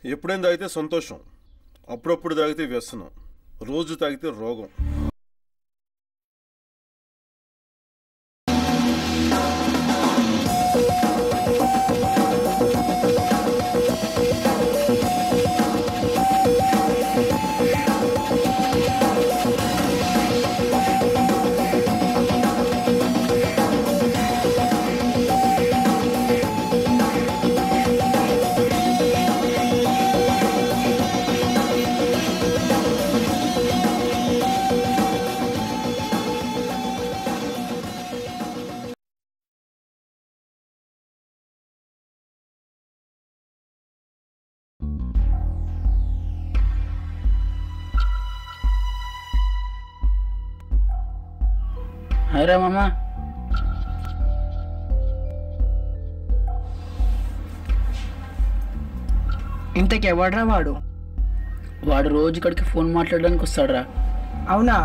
ఎప్పుడైనా తాగితే సంతోషం అప్పుడప్పుడు తాగితే వ్యసనం రోజు తాగితే రోగం హాయ్రా మామ ఇంతకి ఎవడ్రా వాడు వాడు రోజు ఇక్కడికి ఫోన్ మాట్లాడడానికి వస్తాడురా అవునా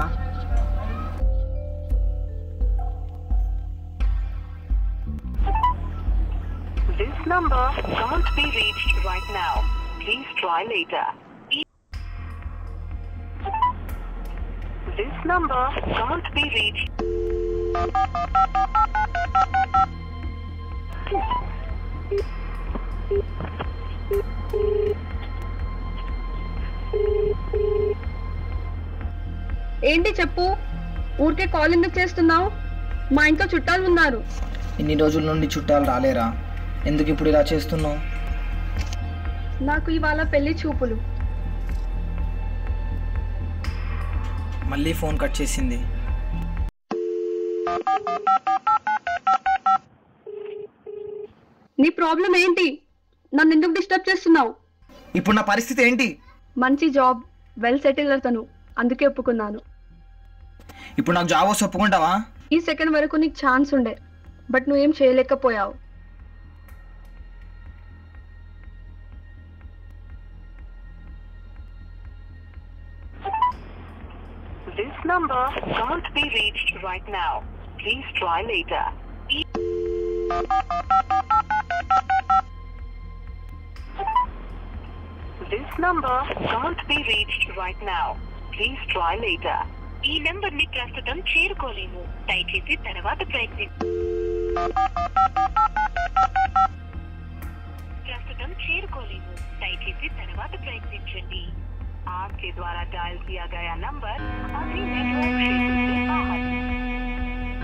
This number can't be reached right now. Please try later. E- This number can't be reached. ఏంటి చెప్పు ఊరికే కాల్ ఎందుకు చేస్తున్నావు మా ఇంట్లో చుట్టాలు ఉన్నారు ఇన్ని రోజుల నుండి చుట్టాలు రాలేరా ఎందుకు ఇప్పుడు ఇలా చేస్తున్నావు నాకు ఇవాళ పెళ్లి చూపులు మళ్ళీ ఫోన్ కట్ చేసింది నీ ప్రాబ్లం ఏంటి నన్ను ఎందుకు డిస్టర్బ్ చేస్తున్నావు ఇప్పుడు నా పరిస్థితి ఏంటి మంచి జాబ్ వెల్ సెటిల్ అతను అందుకే ఒప్పుకున్నాను ఇప్పుడు నాకు జాబ్ వస్తే ఒప్పుకుంటావా ఈ సెకండ్ వరకు నీకు ఛాన్స్ ఉండే బట్ నువ్వేం చేయలేకపోయావు This number can't be reached right now. Please try later. E- This number can't be reached right now. Please try later. ఈ నెంబర్ ని ప్రస్తుతం చేరుకోలేము దయచేసి తర్వాత ప్రయత్ని ప్రస్తుతం చేరుకోలేము దయచేసి తర్వాత ప్రయత్నించండి आपके द्वारा डायल किया गया नंबर अभी नेटवर्क क्षेत्र से बाहर है।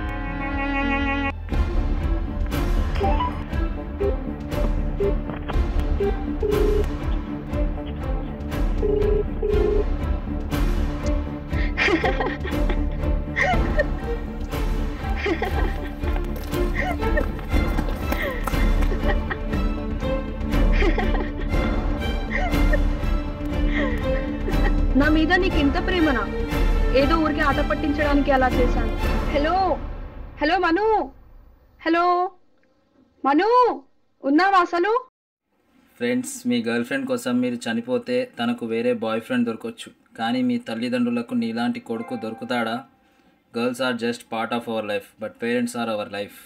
నా మీద నీకు ఇంత ప్రేమనా ఏదో ఊరికి ఆట పట్టించడానికి అలా చేశాను hello hello Manu hello Manu ఉన్నావా అసలు ఫ్రెండ్స్ మీ గర్ల్ ఫ్రెండ్ కోసం మీరు చనిపోతే తనకు వేరే బాయ్ ఫ్రెండ్ దొరకవచ్చు కానీ మీ తల్లిదండ్రులకు నీలాంటి కొడుకు దొరుకుతాడా girls are just part of our life but parents are our life